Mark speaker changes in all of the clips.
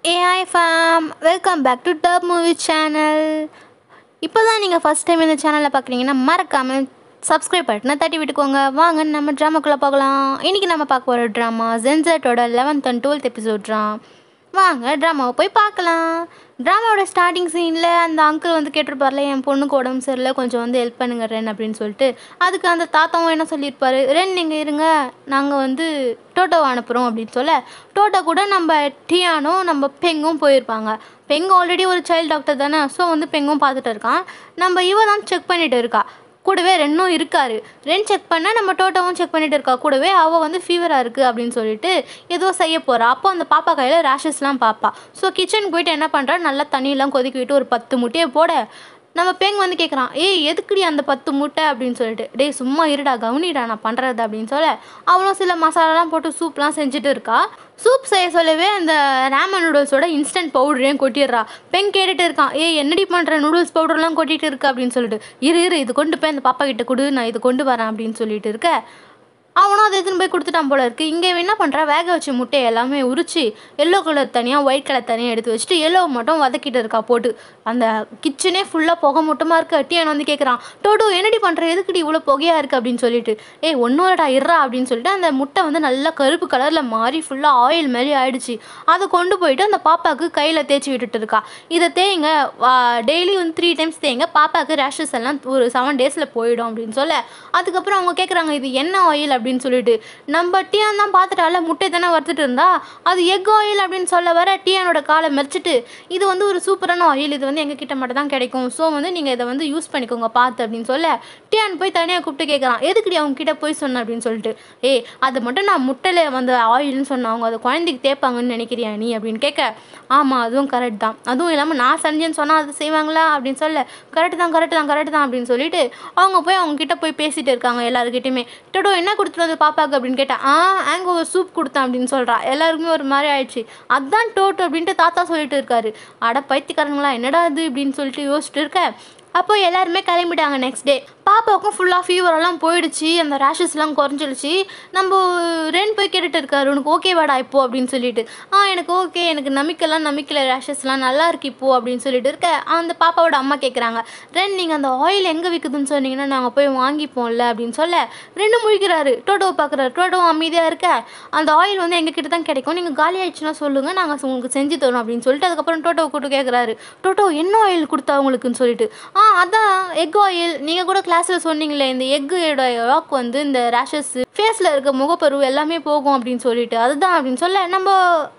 Speaker 1: AI fame welcome back to dub movie channel இப்போ தான் நீங்கள் ஃபஸ்ட் டைம் இந்த சேனலை பார்க்குறீங்கன்னா மறக்காமல் சப்ஸ்கிரைப் பட்டனை தட்டி விட்டுக்கோங்க வாங்க நம்ம ட்ராமாக்குள்ளே பார்க்கலாம் இன்றைக்கி நம்ம பார்க்க போகிற ட்ராமா ஜென்சட்டோட லெவன்த் அண்ட் டுவெல்த் எபிசோட் ட்ராம் வாங்க ட்ராமாவை போய் பார்க்கலாம் ட்ராமாவோட ஸ்டார்டிங் சீனில் அந்த அங்கிள் வந்து கேட்டிருப்பார்ல என் பொண்ணுக்கு உடம்பு சரியில்லை கொஞ்சம் வந்து ஹெல்ப் பண்ணுங்க ரென் அப்படின்னு சொல்லிட்டு அதுக்கு அந்த தாத்தாவும் என்ன சொல்லியிருப்பாரு ரென் நீங்கள் இருங்க நாங்கள் வந்து டோட்டோவை அனுப்புகிறோம் அப்படின்னு சொல்ல டோட்டோ கூட நம்ம டியானும் நம்ம பெங்கும் போயிருப்பாங்க பெங் ஆல்ரெடி ஒரு சைல்டு டாக்டர் தானே ஸோ வந்து பெங்கும் பார்த்துட்டு இருக்கான் நம்ம இவ தான் செக் பண்ணிட்டு இருக்கா கூடவே ரெண்டும் இருக்காரு ரென் செக் பண்ண நம்ம டோட்டோவும் செக் பண்ணிட்டு இருக்கா கூடவே அவள் வந்து ஃபீவராக இருக்குது அப்படின்னு சொல்லிட்டு ஏதோ செய்ய போகிறா அப்போ அந்த பாப்பா கையில் ரேஷஸ்லாம் பார்ப்பா ஸோ கிச்சனுக்கு போயிட்டு என்ன பண்ணுறா நல்லா தண்ணியெல்லாம் கொதிக்க விட்டு ஒரு பத்து முட்டையை போட நம்ம பெங் வந்து கேட்குறான் ஏய் எதுக்குடி அந்த பத்து முட்டை அப்படின்னு சொல்லிட்டு டேய் சும்மா இருடா கவனிடா நான் பண்ணுறது அப்படின்னு சொல்ல அவளும் சில மசாலாலாம் போட்டு சூப்லாம் செஞ்சுட்டு இருக்கா சூப் செய்ய சொல்லவே அந்த ரேமன் நூடுல்ஸோட இன்ஸ்டன்ட் பவுடரையும் கொட்டிடுறா பெண் கேட்டுட்டு இருக்கான் ஏய் என்னடி பண்ணுற நூடுல்ஸ் பவுடர்லாம் கொட்டிட்டு இருக்கு அப்படின்னு சொல்லிட்டு இரு இரு இது கொண்டு போய் அந்த பாப்பா கிட்ட கொடு நான் இது கொண்டு வரேன் அப்படின்னு சொல்லிட்டு இருக்க அவனும் அதை எடுத்துன்னு போய் கொடுத்துட்டான் போல இருக்கு இங்கே என்ன பண்ணுறா வேக வச்ச முட்டையை எல்லாமே உரிச்சு எல்லோ கலர் தனியாக ஒயிட் கலர் தனியாக எடுத்து வச்சுட்டு எல்லோவை மட்டும் வதக்கிட்டு இருக்கா போட்டு அந்த கிச்சனே ஃபுல்லாக புகை மூட்டமாக இருக்கு அட்டியான் வந்து கேட்குறான் டோட்டோ என்னடி பண்ணுற எதுக்குடி இவ்வளோ புகையாக இருக்குது அப்படின்னு சொல்லிட்டு ஏய் ஒன்னோடா இருறா அப்படின்னு சொல்லிட்டு அந்த முட்டை வந்து நல்லா கருப்பு கலரில் மாறி ஃபுல்லாக ஆயில் மாதிரி ஆயிடுச்சு அதை கொண்டு போயிட்டு அந்த பாப்பாவுக்கு கையில் தேய்ச்சி விட்டுட்டு இருக்கா இதை தேய்ங்க டெய்லி வந்து த்ரீ டைம்ஸ் தேய்ங்க பாப்பாவுக்கு ரேஷஸ் எல்லாம் ஒரு செவன் டேஸில் போயிடும் அப்படின்னு சொல்ல அதுக்கப்புறம் அவங்க கேட்குறாங்க இது என்ன ஆயில் அப்படின்னு சொல்லிட்டு நம்ம டியான் தான் பார்த்துட்டால முட்டை தானே வறுத்துட்டு இருந்தா அது எக் ஆயில் அப்படின்னு சொல்ல வர டியானோட காலை மெரிச்சிட்டு இது வந்து ஒரு சூப்பரான ஆயில் இது வந்து எங்கள் கிட்ட மட்டும் தான் கிடைக்கும் ஸோ வந்து நீங்கள் இதை வந்து யூஸ் பண்ணிக்கோங்க பார்த்து அப்படின்னு சொல்ல டியான் போய் தனியாக கூப்பிட்டு கேட்குறான் எதுக்குடி அவங்க கிட்ட போய் சொன்ன அப்படின்னு சொல்லிட்டு ஏய் அது மட்டும் நான் முட்டையில் வந்து ஆயில்னு சொன்னேன் அவங்க அதை குழந்தைக்கு தேய்ப்பாங்கன்னு நினைக்கிறியா நீ அப்படின்னு கேட்க ஆமாம் அதுவும் கரெக்ட் தான் அதுவும் இல்லாமல் நான் செஞ்சேன்னு சொன்னால் அது செய்வாங்களா அப்படின்னு சொல்ல கரெக்ட் தான் கரெக்ட் தான் கரெக்ட் தான் அப்படின்னு சொல்லிட்டு அவங்க போய் அவங்க கிட்ட போய் பேசிட்டு இருக்காங்க எல்லாருக்கிட்டையுமே டொடோ என்ன கொடுத்துட்டு வந்து பாப்பாக்கு அப்படின்னு கேட்டா ஆ ஆங்க ஒரு சூப் கொடுத்தேன் அப்படின்னு சொல்கிறா எல்லாருக்குமே ஒரு மாதிரி ஆயிடுச்சு அதான் டோட்டு அப்படின்ட்டு தாத்தா சொல்லிட்டு இருக்காரு அட பைத்தியக்காரங்களா என்னடா இது இப்படின்னு சொல்லிட்டு யோசிச்சுட்டு இருக்க அப்போ எல்லாருமே கிளம்பிட்டாங்க நெக்ஸ்ட் டே பாப்பாவுக்கும் ஃபுல்லாக ஃபீவரெல்லாம் போயிடுச்சு அந்த ரேஷஸ்லாம் குறைஞ்சிடுச்சு நம்ம ரென் போய் கேட்டுட்டு இருக்காரு உனக்கு ஓகேவாடா இப்போ அப்படின்னு சொல்லிட்டு ஆ எனக்கு ஓகே எனக்கு நம்பிக்கைலாம் நம்பிக்கல ரேஷஸ்லாம் நல்லா இருக்கு இப்போ அப்படின்னு சொல்லிட்டு இருக்க அந்த பாப்பாவோட அம்மா கேட்குறாங்க ரென் நீங்கள் அந்த ஆயில் எங்கே விற்குதுன்னு சொன்னீங்கன்னா நாங்கள் போய் வாங்கிப்போம்ல அப்படின்னு சொல்ல ரெண்டு முழிக்கிறாரு டோட்டோவை பார்க்குறாரு டோட்டோ அமைதியாக இருக்க அந்த ஆயில் வந்து எங்கள் கிட்ட தான் கிடைக்கும் நீங்கள் காலி ஆயிடுச்சுன்னா சொல்லுங்கள் நாங்கள் உங்களுக்கு செஞ்சு தரோம் அப்படின்னு சொல்லிட்டு அதுக்கப்புறம் டோட்டோவை கூட்டு கேட்குறாரு டோட்டோ என்ன ஆயில் கொடுத்தா உங்களுக்குன்னு சொல்லிட்டு ஆ அதான் எக் ஆயில் நீங்கள் கூட கிளாஸில் சொன்னீங்களே இந்த எக்கோட ராக் வந்து இந்த ரேஷஸ் ஃபேஸில் இருக்க முகப்பரு எல்லாமே போகும் அப்படின்னு சொல்லிட்டு அதுதான் அப்படின்னு சொல்ல நம்ம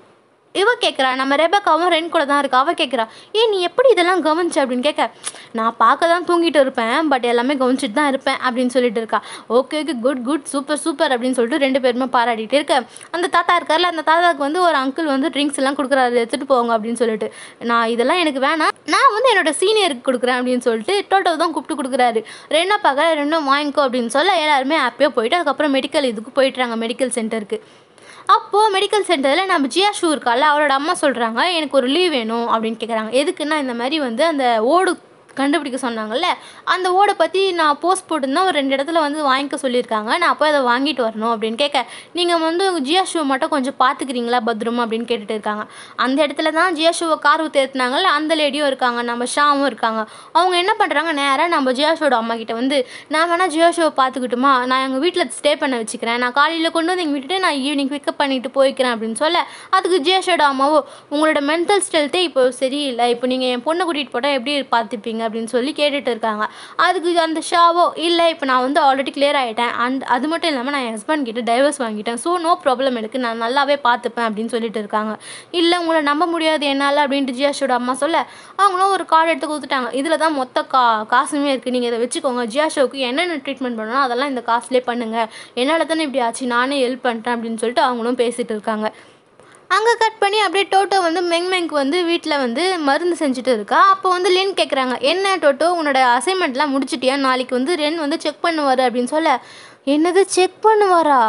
Speaker 1: இவ கேட்குறா நம்ம ரெபக்காவும் ரென் கூட தான் இருக்கா அவள் கேட்குறா ஏ நீ எப்படி இதெல்லாம் கவனிச்ச அப்படின்னு கேட்க நான் பார்க்க தான் தூங்கிட்டு இருப்பேன் பட் எல்லாமே கவனிச்சிட்டு தான் இருப்பேன் அப்படின்னு சொல்லிட்டு இருக்கா okay okay good good super super அப்படின்னு சொல்லிட்டு ரெண்டு பேருமே பாராட்டிகிட்டு இருக்க அந்த தாத்தா இருக்கார்ல அந்த தாத்தாவுக்கு வந்து ஒரு அங்கிள் வந்து ட்ரிங்க்ஸ் எல்லாம் கொடுக்குறாரு எடுத்துகிட்டு போங்க அப்படின்னு சொல்லிட்டு நான் இதெல்லாம் எனக்கு வேணாம் நான் வந்து என்னோட சீனியருக்கு கொடுக்குறேன் அப்படின்னு சொல்லிட்டு டோட்டோ தான் கூப்பிட்டு கொடுக்குறாரு ரெண்டா பார்க்குற ரெண்டும் வாங்கிக்கோ அப்படின்னு சொல்ல எல்லாருமே ஹாப்பியாக போயிட்டு அதுக்கப்புறம் மெடிக்கல் இதுக்கு போயிட்டுறாங்க மெடிக்கல் சென்டருக்கு அப்போது மெடிக்கல் சென்டரில் நம்ம ஜியா ஷூ இருக்கால அவரோட அம்மா சொல்கிறாங்க எனக்கு ஒரு லீவ் வேணும் அப்படின்னு கேட்குறாங்க எதுக்குன்னா இந்த மாதிரி வந்து அந்த ஓடு கண்டுபிடிக்க சொன்னாங்கல்ல அந்த ஓடை பற்றி நான் போஸ்ட் போட்டிருந்தேன் ஒரு ரெண்டு இடத்துல வந்து வாங்கிக்க சொல்லியிருக்காங்க நான் போய் அதை வாங்கிட்டு வரணும் அப்படின்னு கேட்க நீங்கள் வந்து ஜியா ஷூ மட்டும் கொஞ்சம் பார்த்துக்கிறீங்களா பத்ரமா அப்படின்னு கேட்டுட்டு இருக்காங்க அந்த இடத்துல தான் ஜியா ஷூவை கார் ஊற்றிருந்தாங்கல்ல அந்த லேடியும் இருக்காங்க நம்ம ஷாவும் இருக்காங்க அவங்க என்ன பண்ணுறாங்க நேராக நம்ம ஜியா ஷோட அம்மா கிட்ட வந்து நான் வேணால் ஜியா ஷோவை பார்த்துக்கிட்டுமா நான் எங்கள் வீட்டில் ஸ்டே பண்ண வச்சுக்கிறேன் நான் காலையில் கொண்டு வந்து எங்கள் விட்டுட்டு நான் ஈவினிங் பிக்கப் பண்ணிட்டு போய்க்கிறேன் அப்படின்னு சொல்ல அதுக்கு ஜியா ஷோட அம்மாவோ உங்களோட மென்டல் ஸ்ட்ரெல்த்தே இப்போ சரியில்லை இப்போ நீங்கள் என் பொண்ணை கூட்டிகிட்டு போட்டால் எப்படி பார்த்துப்பீங்க அப்படின்னு சொல்லி கேட்டுட்டு இருக்காங்க அதுக்கு அந்த ஷாவோ இல்லை இப்போ நான் வந்து ஆல்ரெடி கிளியர் ஆகிட்டேன் அண்ட் அது மட்டும் இல்லாமல் நான் என் ஹஸ்பண்ட் கிட்ட டைவர்ஸ் வாங்கிட்டேன் ஸோ நோ ப்ராப்ளம் எனக்கு நான் நல்லாவே பார்த்துப்பேன் அப்படின்னு சொல்லிட்டு இருக்காங்க இல்லை உங்களை நம்ப முடியாது என்னால் அப்படின்ட்டு ஜியாஷோட அம்மா சொல்ல அவங்களும் ஒரு கார்டு எடுத்து கொடுத்துட்டாங்க இதில் தான் மொத்த கா காசுமே இருக்குது நீங்கள் இதை வச்சுக்கோங்க ஜியாஷோவுக்கு என்னென்ன ட்ரீட்மெண்ட் பண்ணணும் அதெல்லாம் இந்த காசுலேயே பண்ணுங்கள் என்னால் தானே இப்படி ஆச்சு நானே ஹெல்ப் பண்ணிட்டேன் அப்படின்னு சொல்லிட்டு அவங்களும் பேசிகிட்டு இருக்காங்க அங்கே கட் பண்ணி அப்படியே டோட்டோ வந்து மெங் மெங்க்கு வந்து வீட்டில் வந்து மருந்து செஞ்சுட்டு இருக்கா அப்போ வந்து லின் கேட்குறாங்க என்ன டோட்டோ உன்னோட அசைன்மெண்ட்லாம் முடிச்சிட்டியா நாளைக்கு வந்து ரென் வந்து செக் பண்ணுவார் அப்படின்னு சொல்ல என்னது செக் பண்ணுவாரா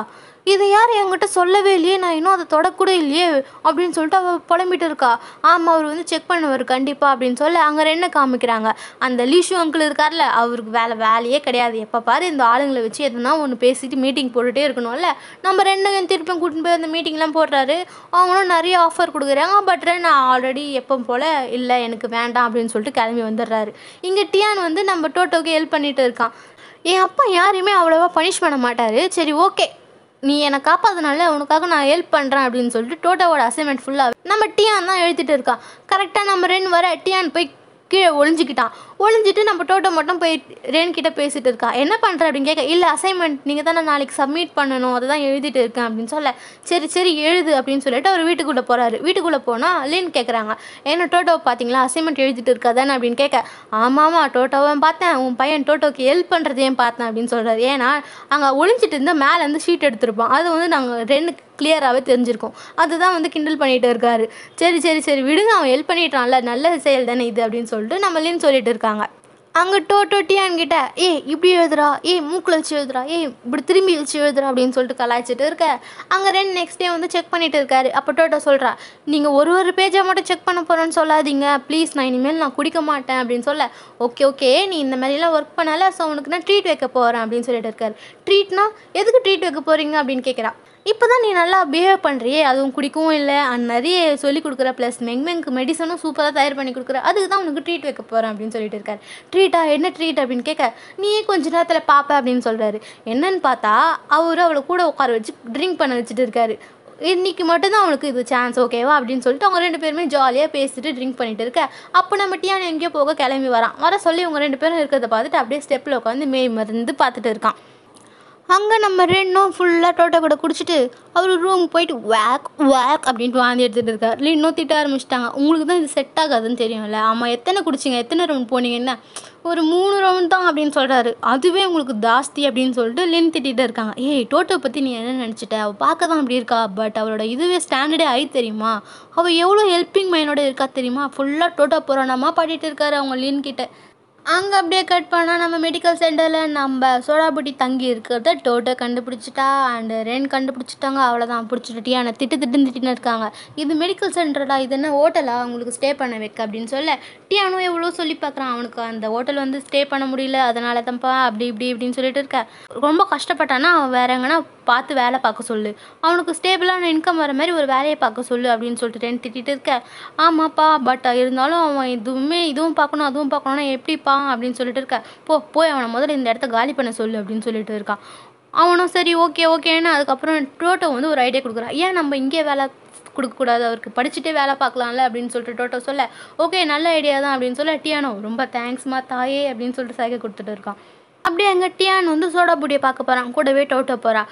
Speaker 1: இதை யார் என்கிட்ட சொல்லவே இல்லையே நான் இன்னும் அதை தொடக்கூட இல்லையே அப்படின்னு சொல்லிட்டு அவள் புலம்பிட்டு இருக்கா ஆமாம் அவர் வந்து செக் பண்ணுவார் கண்டிப்பாக அப்படின்னு சொல்லி அங்கே ரெண்டை காமிக்கிறாங்க அந்த லீஷு அங்கிள் இருக்கார்ல அவருக்கு வேலை வேலையே கிடையாது எப்போ பாரு இந்த ஆளுங்களை வச்சு எதுனா ஒன்று பேசிட்டு மீட்டிங் போட்டுகிட்டே இருக்கணும்ல நம்ம ரெண்டு திருப்பியும் கூட்டின்னு போய் அந்த மீட்டிங்லாம் போடுறாரு அவங்களும் நிறைய ஆஃபர் கொடுக்குறாங்க பட் நான் ஆல்ரெடி எப்போ போல் இல்லை எனக்கு வேண்டாம் அப்படின்னு சொல்லிட்டு கிளம்பி வந்துடுறாரு இங்கே டியான் வந்து நம்ம டோட்டோக்கு ஹெல்ப் பண்ணிட்டு இருக்கான் என் அப்பா யாரையுமே அவ்வளோவா பனிஷ் பண்ண மாட்டார் சரி ஓகே நீ என்னை காப்பாதனால உனக்காக நான் ஹெல்ப் பண்ணுறேன் அப்படின்னு சொல்லிட்டு டோட்டோவோட அசைன்மெண்ட் ஃபுல்லாக நம்ம டியான் தான் எழுதிட்டு இருக்கான் கரெக்டாக நம்ம ரெண்டு வர டியான் போய் கீழே ஒளிஞ்சிக்கிட்டான் ஒளிஞ்சிட்டு நம்ம டோட்டோ மட்டும் போய் ரேன் கிட்ட பேசிட்டு இருக்கா என்ன பண்ணுற அப்படின்னு கேட்க இல்லை அசைன்மெண்ட் நீங்கள் தானே நாளைக்கு சப்மிட் பண்ணணும் அதை தான் எழுதிட்டு இருக்கேன் அப்படின்னு சொல்ல சரி சரி எழுது அப்படின்னு சொல்லிட்டு அவர் வீட்டுக்குள்ளே போகிறாரு வீட்டுக்குள்ளே போனால் லேன் கேட்குறாங்க என்ன டோட்டோவை பார்த்தீங்களா அசைன்மெண்ட் எழுதிட்டு இருக்காதானே அப்படின்னு கேட்க ஆமாம்மா டோட்டோவை பார்த்தேன் உன் பையன் டோட்டோக்கு ஹெல்ப் பண்ணுறதையும் பார்த்தேன் அப்படின்னு சொல்கிறாரு ஏன்னா அங்கே ஒளிஞ்சிட்டு இருந்தால் மேலே வந்து ஷீட் எடுத்திருப்போம் அது வந்து நாங்கள் ரெண்டு கிளியராகவே தெரிஞ்சிருக்கோம் அதுதான் வந்து கிண்டல் பண்ணிட்டு இருக்காரு சரி சரி சரி விடுங்க அவன் ஹெல்ப் பண்ணிட்டான்ல நல்ல செயல் தானே இது அப்படின்னு சொல்லிட்டு நம்மளின்னு சொல்லிட்டு இருக்காங்க அங்கே டோட்டோ டியான்கிட்ட ஏய் இப்படி எழுதுறா ஏய் மூக்கில் வச்சு எழுதுறா ஏய் இப்படி திரும்பி வச்சு எழுதுறா அப்படின்னு சொல்லிட்டு கலாய்ச்சிட்டு இருக்க அங்கே ரெண்டு நெக்ஸ்ட் டே வந்து செக் பண்ணிட்டு இருக்காரு அப்போ டோட்டோ சொல்கிறா நீங்கள் ஒரு ஒரு பேஜை மட்டும் செக் பண்ண போகிறேன்னு சொல்லாதீங்க ப்ளீஸ் நான் இனிமேல் நான் குடிக்க மாட்டேன் அப்படின்னு சொல்ல ஓகே ஓகே நீ இந்த மாதிரிலாம் ஒர்க் பண்ணல ஸோ உனக்கு நான் ட்ரீட் வைக்க போகிறேன் அப்படின்னு சொல்லிட்டு இருக்காரு ட்ரீட்னா எதுக்கு ட்ரீட் வைக்க போகிறீங்க அப்படின்னு கேட்குறா இப்போ தான் நீ நல்லா பிஹேவ் பண்ணுறியே அதுவும் குடிக்கவும் இல்லை அண்ட் நிறைய சொல்லி கொடுக்குற ப்ளஸ் மெங்மெங்க்கு மெடிசனும் சூப்பராக தயார் பண்ணி கொடுக்குற அதுக்கு தான் உனக்கு ட்ரீட் வைக்க போகிறேன் அப்படின்னு சொல்லிட்டு இருக்காரு ட்ரீட்டா என்ன ட்ரீட் அப்படின்னு கேட்க நீயே கொஞ்ச நேரத்தில் பார்ப்ப அப்படின்னு சொல்கிறாரு என்னன்னு பார்த்தா அவர் அவளை கூட உட்கார வச்சு ட்ரிங்க் பண்ண வச்சுட்டு இருக்காரு இன்னைக்கு மட்டும்தான் அவனுக்கு இது சான்ஸ் ஓகேவா அப்படின்னு சொல்லிட்டு அவங்க ரெண்டு பேருமே ஜாலியாக பேசிட்டு ட்ரிங்க் பண்ணிட்டு இருக்க அப்போ நம்ம டியான் எங்கேயோ போக கிளம்பி வரான் வர சொல்லி அவங்க ரெண்டு பேரும் இருக்கிறத பார்த்துட்டு அப்படியே ஸ்டெப்பில் உட்காந்து மேய் மருந்து பார்த்துட்டு இருக்கான் அங்கே நம்ம ரெண்டும் ஃபுல்லாக டோட்டோ கூட குடிச்சிட்டு அவர் ரூம் போயிட்டு வேக் வேக் அப்படின்ட்டு வாந்தி எடுத்துகிட்டு இருக்கார் இல்லை இன்னும் திட்ட ஆரம்பிச்சிட்டாங்க உங்களுக்கு தான் இது செட் ஆகாதுன்னு தெரியும்ல ஆமாம் எத்தனை குடிச்சிங்க எத்தனை ரவுண்ட் போனீங்கன்னா ஒரு மூணு ரவுண்ட் தான் அப்படின்னு சொல்கிறாரு அதுவே உங்களுக்கு ஜாஸ்தி அப்படின்னு சொல்லிட்டு லின் திட்டிகிட்டு இருக்காங்க ஏய் டோட்டோ பற்றி நீ என்ன நினச்சிட்ட அவள் பார்க்க தான் அப்படி இருக்கா பட் அவளோட இதுவே ஸ்டாண்டர்டே ஆகி தெரியுமா அவள் எவ்வளோ ஹெல்ப்பிங் மைனோட இருக்கா தெரியுமா ஃபுல்லாக டோட்டோ புராணமாக பாடிட்டு இருக்காரு அவங்க லின் கிட்ட அங்கே அப்படியே கட் பண்ணால் நம்ம மெடிக்கல் சென்டரில் நம்ம சோடாபுட்டி தங்கி இருக்கிறத டோட்டோ கண்டுபிடிச்சிட்டா அண்டு ரென் கண்டுபிடிச்சிட்டாங்க அவ்வளோதான் பிடிச்சிட்டு டியானை திட்டு திட்டுன்னு திட்டின்னு இருக்காங்க இது மெடிக்கல் சென்டரடா இது என்ன ஹோட்டலா உங்களுக்கு ஸ்டே பண்ண வைக்க அப்படின்னு சொல்ல டியானும் எவ்வளோ சொல்லி பார்க்குறான் அவனுக்கு அந்த ஹோட்டல் வந்து ஸ்டே பண்ண முடியல அதனால தான்ப்பா அப்படி இப்படி இப்படின்னு சொல்லிட்டு இருக்க ரொம்ப கஷ்டப்பட்டானா அவன் வேற எங்கன்னா பார்த்து வேலை பார்க்க சொல்லு அவனுக்கு ஸ்டேபிளான இன்கம் வர மாதிரி ஒரு வேலையை பார்க்க சொல்லு அப்படின்னு சொல்லிட்டு ரெண்டு திட்டிட்டு இருக்க ஆமாப்பா பட் இருந்தாலும் அவன் இதுவுமே இதுவும் பார்க்கணும் அதுவும் பார்க்கணும்னா எப்படிப்பா அப்படின்னு சொல்லிட்டு இருக்க போ போய் அவனை முதல்ல இந்த இடத்த காலி பண்ண சொல்லு அப்படின்னு சொல்லிட்டு இருக்கான் அவனும் சரி ஓகே ஓகேன்னு அதுக்கப்புறம் டோட்டோ வந்து ஒரு ஐடியா கொடுக்குறான் ஏன் நம்ம இங்கே வேலை கொடுக்கக்கூடாது அவருக்கு படிச்சுட்டே வேலை பார்க்கலாம்ல அப்படின்னு சொல்லிட்டு டோட்டோ சொல்ல ஓகே நல்ல ஐடியா தான் அப்படின்னு சொல்ல டியானோ ரொம்ப தேங்க்ஸ்மா தாயே அப்படின்னு சொல்லிட்டு சைகை கொடுத்துட்டு இருக்கான் அப்படியே அங்கே டியான் வந்து சோடா புடியை பார்க்க போகிறான் கூடவே டோட்டோ போகிறான்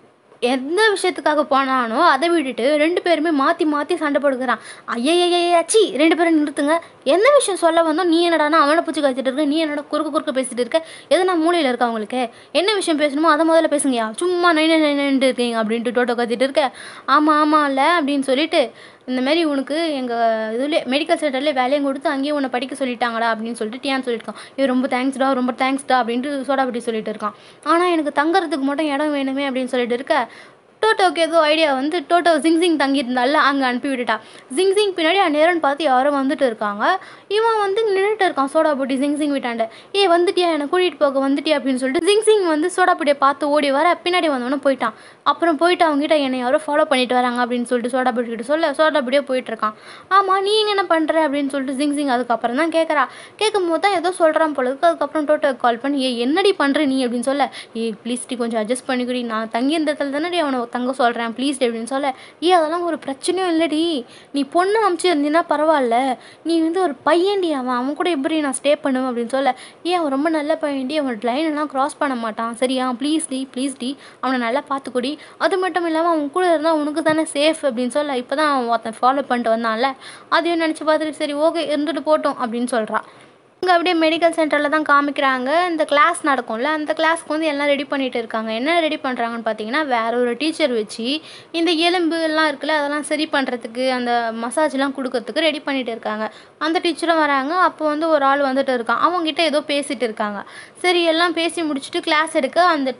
Speaker 1: எந்த விஷயத்துக்காக போனானோ அதை விட்டுட்டு ரெண்டு பேருமே மாற்றி மாற்றி சண்டை போடுக்கிறான் ஐயையாச்சி ரெண்டு பேரும் நிறுத்துங்க என்ன விஷயம் சொல்ல வந்தோம் நீ என்னடானா அவனை பூச்சி காய்ச்சிட்டு இருக்க நீ என்னடா குறுக்க குறுக்க பேசிட்டு இருக்க எதனா மூலையில் இருக்கா உங்களுக்கு என்ன விஷயம் பேசணுமோ அதை முதல்ல பேசுங்கயா சும்மா நைன நைனன்ட்டு இருக்கீங்க அப்படின்ட்டு டோட்டோ கத்திட்டு இருக்க ஆமாம் ஆமாம் இல்லை அப்படின்னு சொல்லிட்டு இந்த மாதிரி உனக்கு எங்கள் இதுலேயே மெடிக்கல் சென்டர்லேயே வேலையும் கொடுத்து அங்கேயே உன்னை படிக்க சொல்லிட்டாங்கடா அப்படின்னு சொல்லிட்டு டியான் சொல்லியிருக்கான் ஏ ரொம்ப தேங்க்ஸ்டா ரொம்ப தேங்க்ஸ்டா அப்படின்ட்டு சோடாபட்டி சொல்லிட்டு இருக்கான் ஆனால் எனக்கு தங்கறதுக்கு மட்டும் இடம் வேணுமே அப்படின்னு சொல்லிட்டு இருக்க டோட்டோக்கு ஏதோ ஐடியா வந்து டோட்டோ ஜிங் ஜிங் தங்கியிருந்தால அங்கே அனுப்பி விட்டுட்டா ஜிங் ஜிங் பின்னாடி நேரம்னு பார்த்து யாரோ வந்துட்டு இருக்காங்க இவன் வந்து நின்றுட்டு இருக்கான் சோடா போட்டி ஜிங் ஜிங் விட்டாண்ட ஏ வந்துட்டியா என்னை கூட்டிகிட்டு போக வந்துட்டியா அப்படின்னு சொல்லிட்டு ஜிங் ஜிங் வந்து சோடா பொடியை பார்த்து ஓடி வர பின்னாடி வந்தவொடனே போயிட்டான் அப்புறம் போயிட்டு அவங்ககிட்ட என்னை யாரோ ஃபாலோ பண்ணிட்டு வராங்க அப்படின்னு சொல்லிட்டு சோடா பொடி கிட்ட சொல்ல சோடா பொடியே போயிட்டு இருக்கான் ஆமாம் நீ இங்க என்ன பண்ணுற அப்படின்னு சொல்லிட்டு ஜிங் ஜிங் அதுக்கப்புறம் தான் கேட்குறா கேட்கும் போது தான் ஏதோ சொல்கிறான் போல இருக்கு அதுக்கப்புறம் டோட்டோ கால் பண்ணி ஏ என்னடி பண்ணுற நீ அப்படின்னு சொல்ல ஏ ப்ளீஸ் டி கொஞ்சம் அட்ஜஸ்ட் பண்ணிக்கடி நான் தங்கி இந்த இடத்துல தானே அவனை தங்க சொல்கிறேன் ப்ளீஸ் அப்படின்னு சொல்ல ஏ அதெல்லாம் ஒரு பிரச்சனையும் இல்லடி நீ பொண்ணு அமுச்சிருந்தீன்னா பரவாயில்ல நீ வந்து ஒரு பையன்டி அவன் அவன் கூட எப்படி நான் ஸ்டே பண்ணுவேன் அப்படின்னு சொல்ல ஏன் அவன் ரொம்ப நல்ல பையன்டி அவன் லைன் எல்லாம் க்ராஸ் பண்ண மாட்டான் சரியா ப்ளீஸ் டி ப்ளீஸ் டி அவனை நல்லா பார்த்துக்கொடி அது மட்டும் இல்லாமல் அவன் கூட இருந்தால் உனக்கு தானே சேஃப் அப்படின்னு சொல்ல இப்போ தான் அவன் ஒருத்தன் ஃபாலோ பண்ணிட்டு வந்தான்ல அதையும் நினச்சி பார்த்துட்டு சரி ஓகே இருந்துட்டு போட்டோம் அப்படின்னு சொல்கிறான் இங்கே அப்படியே மெடிக்கல் சென்டரில் தான் காமிக்கிறாங்க இந்த கிளாஸ் நடக்கும்ல அந்த கிளாஸ்க்கு வந்து எல்லாம் ரெடி பண்ணிட்டு இருக்காங்க என்ன ரெடி பண்ணுறாங்கன்னு பார்த்தீங்கன்னா வேற ஒரு டீச்சர் வச்சு இந்த எலும்பு எல்லாம் இருக்குல்ல அதெல்லாம் சரி பண்ணுறதுக்கு அந்த மசாஜ்லாம் கொடுக்கறதுக்கு ரெடி பண்ணிட்டு இருக்காங்க அந்த டீச்சரும் வராங்க அப்போ வந்து ஒரு ஆள் வந்துட்டு இருக்கான் அவங்ககிட்ட ஏதோ பேசிட்டு இருக்காங்க சரி எல்லாம் பேசி முடிச்சுட்டு கிளாஸ் எடுக்க அந்த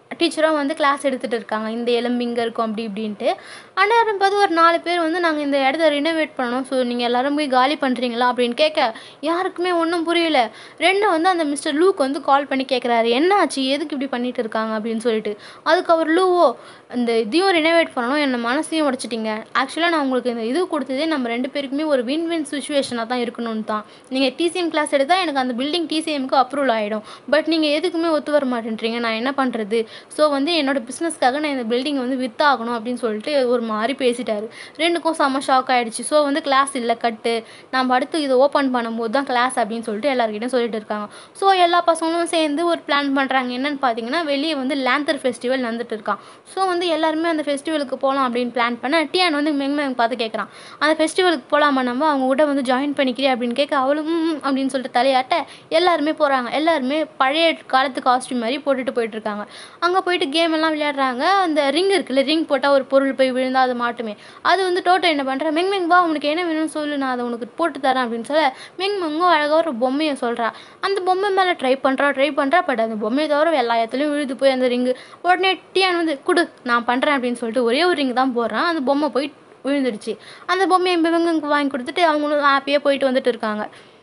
Speaker 1: டீச்சரும் வந்து கிளாஸ் எடுத்துகிட்டு இருக்காங்க இந்த எலும்பு இங்கே இருக்கும் அப்படி இப்படின்ட்டு அந்நேரம் பார்த்து ஒரு நாலு பேர் வந்து நாங்கள் இந்த இடத்த ரினோவேட் பண்ணணும் ஸோ நீங்கள் எல்லாரும் போய் காலி பண்ணுறீங்களா அப்படின்னு கேட்க யாருக்குமே ஒன்றும் புரியல ரெண்டு வந்து அந்த மிஸ்டர் லூக் வந்து கால் பண்ணி கேட்குறாரு என்ன ஆச்சு எதுக்கு இப்படி பண்ணிட்டு இருக்காங்க அப்படின்னு சொல்லிட்டு அதுக்கு அவர் லூவோ இந்த இதையும் ரினோவேட் பண்ணணும் என்ன மனசையும் உடச்சிட்டிங்க ஆக்சுவலாக நான் உங்களுக்கு இந்த இது கொடுத்ததே நம்ம ரெண்டு பேருக்குமே ஒரு வின் வின் சுச்சுவேஷனாக தான் இருக்கணும்னு தான் நீங்கள் டிசிஎம் கிளாஸ் எடுத்தால் எனக்கு அந்த பில்டிங் டிசிஎம்க்கு அப்ரூவல் ஆகிடும் பட் நீங்கள் எதுக்குமே ஒத்து வர மாட்டேன்றீங்க நான் என்ன பண்ணுறது ஸோ வந்து என்னோட பிஸ்னஸ்க்காக நான் இந்த பில்டிங்கை வந்து வித்தாகணும் அப்படின்னு சொல்லிட்டு ஒரு மாதிரி பேசிட்டாரு ரெண்டுக்கும் செம்ம ஷாக் ஆகிடுச்சு ஸோ வந்து கிளாஸ் இல்லை கட்டு நம்ம அடுத்து இதை ஓப்பன் பண்ணும்போது தான் கிளாஸ் அப்படின்னு சொல்லிட்டு எல்லாருக்கிட்டையும் சொல்லிட்டு இருக்காங்க ஸோ எல்லா பசங்களும் சேர்ந்து ஒரு பிளான் பண்ணுறாங்க என்னன்னு பார்த்தீங்கன்னா வெளியே வந்து லேந்தர் ஃபெஸ்டிவல் நடந்துட்டு இருக்கான் ஸோ வந்து எல்லாருமே அந்த ஃபெஸ்டிவலுக்கு போகலாம் அப்படின்னு பிளான் பண்ண டியான் வந்து மெங் மெங் பார்த்து கேட்குறான் அந்த ஃபெஸ்டிவலுக்கு போகலாமா நம்ம அவங்க கூட வந்து ஜாயின் பண்ணிக்கிறேன் அப்படின்னு கேட்க அவளும் "ம், ம்" அப்படின்னு சொல்லிட்டு தலையாட்ட எல்லாருமே போகிறாங்க எல்லாருமே பழைய காலத்து காஸ்டியூம் மாதிரி போட்டுட்டு போயிட்டு இருக்காங்க அங்கே போயிட்டு கேம் எல்லாம் விளையாடுறாங்க அந்த ரிங் இருக்குல்ல ரிங் போட்டால் ஒரு பொருள் போய் விழுந்தா அது மாட்டுமே அது வந்து டோட்டோ என்ன பண்ணுறா மெங் மெங் வா உனக்கு என்ன வேணும்னு சொல்லு நான் அதை உனக்கு போட்டு தரேன் அப்படின்னு சொல்ல மெங் மெங்கும் அழகாக ஒரு பொம்மையை சொல்கிறா அந்த பொம்மை மேலே ட்ரை பண்ணுறா ட்ரை பண்ணுறா பட் அந்த பொம்மையை தவிர எல்லா இடத்துலையும் விழுது போய் அந்த ரிங்கு உடனே டியான் வந்து குடு நான் பண்ணுறேன் அப்படின்னு சொல்லிட்டு ஒரே ஒரு ரிங் தான் போடுறான் அந்த பொம்மை போய் விழுந்துடுச்சு அந்த பொம்மையை இவங்க வாங்கி கொடுத்துட்டு அவங்களும் ஹாப்பியாக போயிட்டு வந்துட்டு இருக்காங்க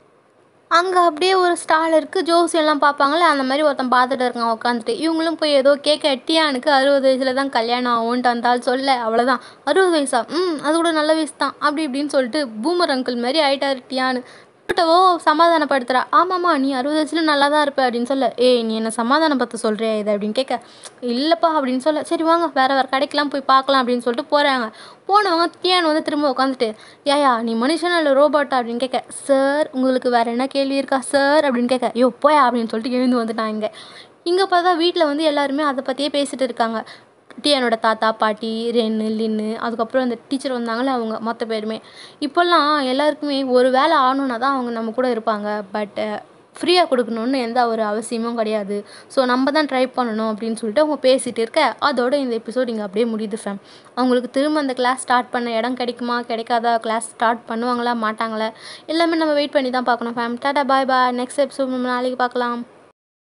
Speaker 1: அங்கே அப்படியே ஒரு ஸ்டால் இருக்குது ஜோசி எல்லாம் பார்ப்பாங்களே அந்த மாதிரி ஒருத்தன் பார்த்துட்டு இருக்கான் உட்காந்துட்டு இவங்களும் போய் ஏதோ கேட்க டியானுக்கு அறுபது வயசில் தான் கல்யாணம் ஆகும்ன்ட்டு அந்த ஆள் சொல்ல அவ்வளோதான் அறுபது வயசா ம் அது கூட நல்ல வயசு தான் அப்படி இப்படின்னு சொல்லிட்டு பூமர் அங்கிள் மாதிரி ஆயிட்டாரு டியானு ஓ சமாதானப்படுத்துறா ஆமாம்மா நீ அறுபது வயசுல நல்லா தான் இருப்ப அப்படின்னு சொல்ல ஏய் நீ என்ன சமாதானப்படுத்த சொல்கிறியா இது அப்படின்னு கேட்க இல்லைப்பா அப்படின்னு சொல்ல சரி வாங்க வேற வேறு கடைக்கெலாம் போய் பார்க்கலாம் அப்படின்னு சொல்லிட்டு போகிறாங்க போனவங்க டியான் வந்து திரும்ப உட்காந்துட்டு ஏயா நீ மனுஷனா இல்லை ரோபோட்டா அப்படின்னு கேட்க சார் உங்களுக்கு வேற என்ன கேள்வி இருக்கா சார் அப்படின்னு கேட்க யோ போயா அப்படின்னு சொல்லிட்டு எழுந்து வந்துட்டான் இங்கே இங்கே பார்த்தா வீட்டில் வந்து எல்லாருமே அதை பற்றியே பேசிட்டு இருக்காங்க டியானோட தாத்தா பாட்டி ரென்னு லின்னு அதுக்கப்புறம் அந்த டீச்சர் வந்தாங்களே அவங்க மொத்த பேருமே இப்போல்லாம் எல்லாருக்குமே ஒரு வேலை ஆகணுன்னா தான் அவங்க நம்ம கூட இருப்பாங்க பட் ஃப்ரீயாக கொடுக்கணுன்னு எந்த ஒரு அவசியமும் கிடையாது ஸோ நம்ம தான் ட்ரை பண்ணணும் அப்படின்னு சொல்லிட்டு அவங்க பேசிகிட்டு இருக்க அதோட இந்த எபிசோட் இங்கே அப்படியே முடியுது ஃபேம் அவங்களுக்கு திரும்ப அந்த கிளாஸ் ஸ்டார்ட் பண்ண இடம் கிடைக்குமா கிடைக்காதா கிளாஸ் ஸ்டார்ட் பண்ணுவாங்களா மாட்டாங்களா எல்லாமே நம்ம வெயிட் பண்ணி தான் பார்க்கணும் fame tata bye bye next episode நம்ம நாளைக்கு பார்க்கலாம்